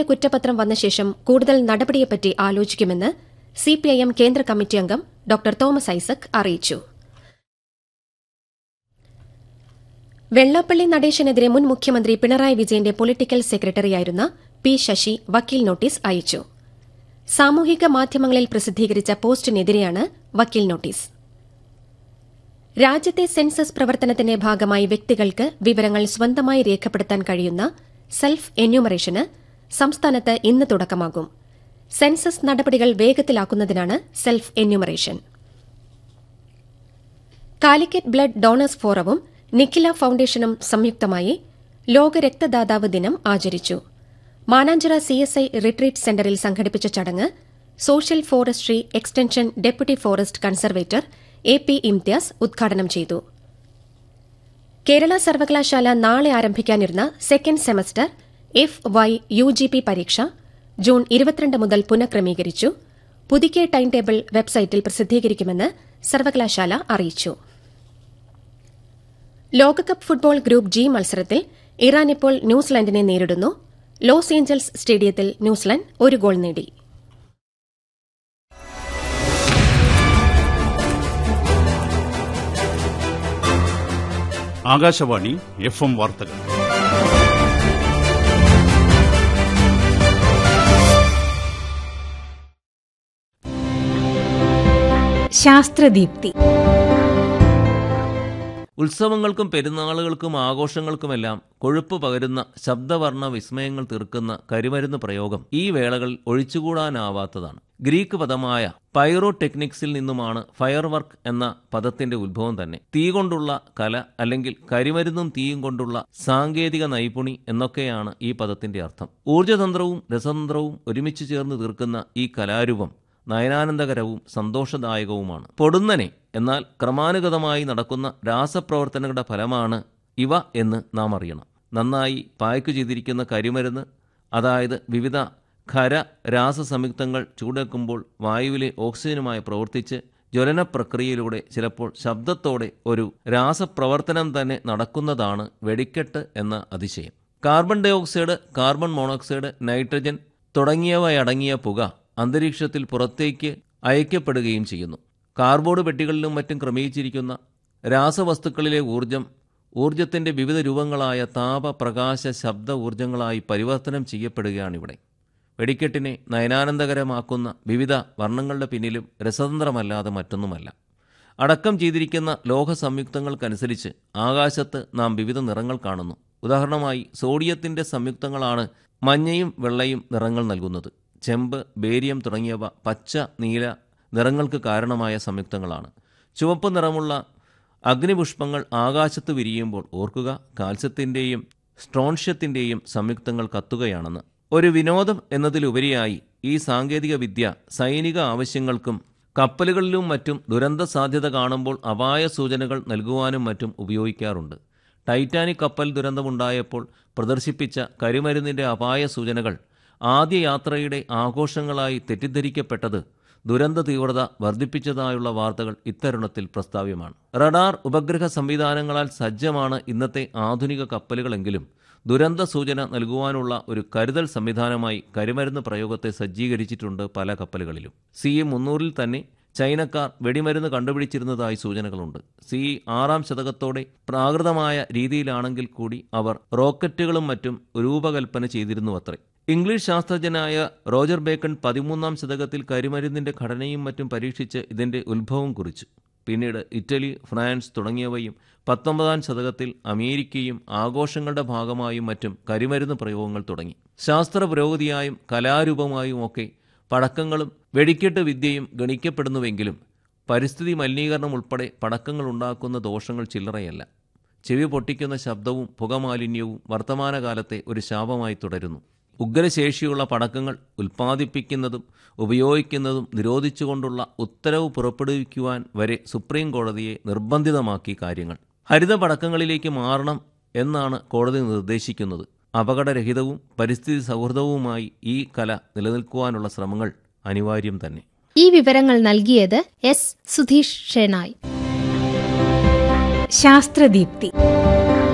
ഇഡിയുടെ കുറ്റപത്രം വന്ന ശേഷം കൂടുതൽ നടപടിയെപ്പറ്റി ആലോചിക്കുമെന്ന് സിപിഐഎം കേന്ദ്ര കമ്മിറ്റി അംഗം ഡോക്ടർ തോമസ് ഐസക് അറിയിച്ചു വെള്ളാപ്പള്ളി നടേശനെതിരെ മുൻ മുഖ്യമന്ത്രി പിണറായി വിജയന്റെ പൊളിറ്റിക്കൽ സെക്രട്ടറിയായിരുന്ന പി ശശി വക്കീൽ നോട്ടീസ് അയച്ചു സാമൂഹിക മാധ്യമങ്ങളിൽ പ്രസിദ്ധീകരിച്ച പോസ്റ്റിനെതിരെയാണ് വക്കീൽ നോട്ടീസ് രാജ്യത്തെ സെൻസസ് പ്രവർത്തനത്തിന്റെ ഭാഗമായി വ്യക്തികൾക്ക് വിവരങ്ങൾ സ്വന്തമായി രേഖപ്പെടുത്താൻ കഴിയുന്ന സെൽഫ് എന്യൂമറേഷന് സംസ്ഥാനത്ത് ഇന്ന് തുടക്കമാകും സെൻസസ് നടപടികൾ വേഗത്തിലാക്കുന്നതിനാണ് self enumeration Calicut blood donors ഫോറവും നിഖില ഫൌണ്ടേഷനും സംയുക്തമായി ലോക രക്തദാതാവ് ദിനം ആചരിച്ചു മാനാഞ്ചിറ സിഎസ്ഐ റിട്രീറ്റ് സെന്ററിൽ സംഘടിപ്പിച്ച ചടങ്ങ് social forestry extension deputy forest conservator A P Imthiyas ഉദ്ഘാടനം ചെയ്തു കേരള സർവകലാശാല നാളെ ആരംഭിക്കാനിരുന്ന second semester F Y U G P പരീക്ഷ ജൂൺ ഇരുപത്തിരണ്ട് മുതൽ പുനഃക്രമീകരിച്ചു പുതുക്കിയ ടൈം ടേബിൾ വെബ്സൈറ്റിൽ പ്രസിദ്ധീകരിക്കുമെന്ന് സർവകലാശാല അറിയിച്ചു ലോകകപ്പ് ഫുട്ബോൾ ഗ്രൂപ്പ് ജി മത്സരത്തിൽ ഇറാൻ ഇപ്പോൾ ന്യൂസിലാൻഡിനെ നേരിടുന്നു ലോസ് ഏഞ്ചൽസ് സ്റ്റേഡിയത്തിൽ ന്യൂസിലാൻഡ് ഒരു ഗോൾ നേടി ആകാശവാണി എഫ് എം വാർത്തകൾ ശാസ്ത്രദീപ്തി ഉത്സവങ്ങൾക്കും പെരുന്നാളുകൾക്കും ആഘോഷങ്ങൾക്കുമെല്ലാം കൊഴുപ്പ് പകരുന്ന ശബ്ദവർണ്ണ വിസ്മയങ്ങൾ തീർക്കുന്ന കരിമരുന്ന് പ്രയോഗം ഈ വേളകളിൽ ഒഴിച്ചുകൂടാനാവാത്തതാണ് ഗ്രീക്ക് പദമായ പൈറോ ടെക്നിക്സിൽ നിന്നുമാണ് ഫയർ വർക്ക് എന്ന പദത്തിന്റെ ഉത്ഭവം തന്നെ തീ കൊണ്ടുള്ള കല അല്ലെങ്കിൽ കരിമരുന്നും തീയും കൊണ്ടുള്ള സാങ്കേതിക നൈപുണി എന്നൊക്കെയാണ് ഈ പദത്തിന്റെ അർത്ഥം ഊർജതന്ത്രവും രസതന്ത്രവും ഒരുമിച്ച് ചേർന്ന് തീർക്കുന്ന ഈ കലാരൂപം നയനാനന്ദകരവും സന്തോഷദായകവുമാണ് പൊടുന്നനെ എന്നാൽ ക്രമാനുഗതമായി നടക്കുന്ന രാസപ്രവർത്തനങ്ങളുടെ ഫലമാണ് ഇവ എന്ന് നാം അറിയണം നന്നായി പായ്ക്കു ചെയ്തിരിക്കുന്ന കരിമരുന്ന് അതായത് വിവിധ ഖര രാസസംയുക്തങ്ങൾ ചൂടേക്കുമ്പോൾ വായുവിലെ ഓക്സിജനുമായി പ്രവർത്തിച്ച് ജ്വലന പ്രക്രിയയിലൂടെ ചിലപ്പോൾ ശബ്ദത്തോടെ ഒരു രാസപ്രവർത്തനം തന്നെ നടക്കുന്നതാണ് വെടിക്കെട്ട് എന്ന അതിശയം carbon dioxide carbon monoxide nitrogen തുടങ്ങിയവയടങ്ങിയ പുക അന്തരീക്ഷത്തിൽ പുറത്തേക്ക് അയക്കപ്പെടുകയും ചെയ്യുന്നു കാർബോർഡ് പെട്ടികളിലും മറ്റും ക്രമീകരിച്ചിരിക്കുന്ന രാസവസ്തുക്കളിലെ ഊർജം ഊർജത്തിന്റെ വിവിധ രൂപങ്ങളായ താപ പ്രകാശ ശബ്ദ ഊർജങ്ങളായി പരിവർത്തനം ചെയ്യപ്പെടുകയാണിവിടെ വെടിക്കെട്ടിനെ നയനാനന്ദകരമാക്കുന്ന വിവിധ വർണ്ണങ്ങളുടെ പിന്നിലും രസതന്ത്രമല്ലാതെ മറ്റൊന്നുമല്ല അടക്കം ചെയ്തിരിക്കുന്ന ലോഹ സംയുക്തങ്ങൾക്കനുസരിച്ച് ആകാശത്ത് നാം വിവിധ നിറങ്ങൾ കാണുന്നു ഉദാഹരണമായി സോഡിയത്തിന്റെ സംയുക്തങ്ങളാണ് മഞ്ഞയും വെള്ളയും നിറങ്ങൾ നൽകുന്നത് ചെമ്പ് ബേരിയം തുടങ്ങിയവ പച്ച നീല നിറങ്ങൾക്ക് കാരണമായ സംയുക്തങ്ങളാണ് ചുവപ്പ് നിറമുള്ള അഗ്നിപുഷ്പങ്ങൾ ആകാശത്ത് വിരിയുമ്പോൾ ഓർക്കുക കാൽസ്യത്തിൻ്റെയും സ്ട്രോൺഷ്യത്തിൻ്റെയും സംയുക്തങ്ങൾ കത്തുകയാണെന്ന് ഒരു വിനോദം എന്നതിലുപരിയായി ഈ സാങ്കേതിക വിദ്യ സൈനിക ആവശ്യങ്ങൾക്കും കപ്പലുകളിലും മറ്റും ദുരന്ത സാധ്യത കാണുമ്പോൾ അപായ സൂചനകൾ നൽകുവാനും മറ്റും ഉപയോഗിക്കാറുണ്ട് ടൈറ്റാനിക് കപ്പൽ ദുരന്തമുണ്ടായപ്പോൾ പ്രദർശിപ്പിച്ച കരിമരുന്നിൻ്റെ അപായ സൂചനകൾ ആദ്യ യാത്രയുടെ ആഘോഷങ്ങളായി തെറ്റിദ്ധരിക്കപ്പെട്ടത് ദുരന്ത തീവ്രത വർദ്ധിപ്പിച്ചതായുള്ള വാർത്തകൾ ഇത്തരുണത്തിൽ പ്രസ്താവ്യമാണ് റഡാർ ഉപഗ്രഹ സംവിധാനങ്ങളാൽ സജ്ജമാണ് ഇന്നത്തെ ആധുനിക കപ്പലുകളെങ്കിലും ദുരന്ത സൂചന നൽകുവാനുള്ള ഒരു കരുതൽ സംവിധാനമായി കരിമരുന്ന് പ്രയോഗത്തെ സജ്ജീകരിച്ചിട്ടുണ്ട് പല കപ്പലുകളിലും സി മുന്നൂറിൽ തന്നെ ചൈനക്കാർ വെടിമരുന്ന് കണ്ടുപിടിച്ചിരുന്നതായി സൂചനകളുണ്ട് സി ആറാം ശതകത്തോടെ പ്രാകൃതമായ രീതിയിലാണെങ്കിൽ കൂടി അവർ റോക്കറ്റുകളും മറ്റും രൂപകൽപ്പന ചെയ്തിരുന്നുവത്രേ ഇംഗ്ലീഷ് ശാസ്ത്രജ്ഞനായ റോജർ ബേക്കൺ പതിമൂന്നാം ശതകത്തിൽ കരിമരുന്നിന്റെ ഘടനയും മറ്റും പരീക്ഷിച്ച് ഇതിന്റെ ഉത്ഭവം കുറിച്ചു പിന്നീട് ഇറ്റലി ഫ്രാൻസ് തുടങ്ങിയവയും പത്തൊമ്പതാം ശതകത്തിൽ അമേരിക്കയും ആഘോഷങ്ങളുടെ ഭാഗമായും മറ്റും കരിമരുന്ന് പ്രയോഗങ്ങൾ തുടങ്ങി ശാസ്ത്ര പുരോഗതിയായും കലാരൂപമായും ഒക്കെ പടക്കങ്ങളും വെടിക്കെട്ട് വിദ്യയും ഗണിക്കപ്പെടുന്നുവെങ്കിലും പരിസ്ഥിതി മലിനീകരണം ഉൾപ്പെടെ പടക്കങ്ങൾ ഉണ്ടാക്കുന്ന ദോഷങ്ങൾ ചില്ലറയല്ല ചെവി പൊട്ടിക്കുന്ന ശബ്ദവും പുകമാലിന്യവും വർത്തമാനകാലത്തെ ഒരു ശാപമായി തുടരുന്നു ഉഗ്രശേഷിയുള്ള പടക്കങ്ങൾ ഉൽപ്പാദിപ്പിക്കുന്നതും ഉപയോഗിക്കുന്നതും നിരോധിച്ചുകൊണ്ടുള്ള ഉത്തരവ് പുറപ്പെടുവിക്കുവാൻ വരെ സുപ്രീം കോടതിയെ നിർബന്ധിതമാക്കി കാര്യങ്ങൾ ഹരിത പടക്കങ്ങളിലേക്ക് മാറണം എന്നാണ് കോടതി നിർദ്ദേശിക്കുന്നത് അപകടരഹിതവും പരിസ്ഥിതി സൗഹൃദവുമായി ഈ കല നിലനിൽക്കുവാനുള്ള ശ്രമങ്ങൾ അനിവാര്യം തന്നെ ഈ വിവരങ്ങൾ നൽകിയത് എസ് സുധീഷ് ഷെനായ് ശാസ്ത്രദീപ്തി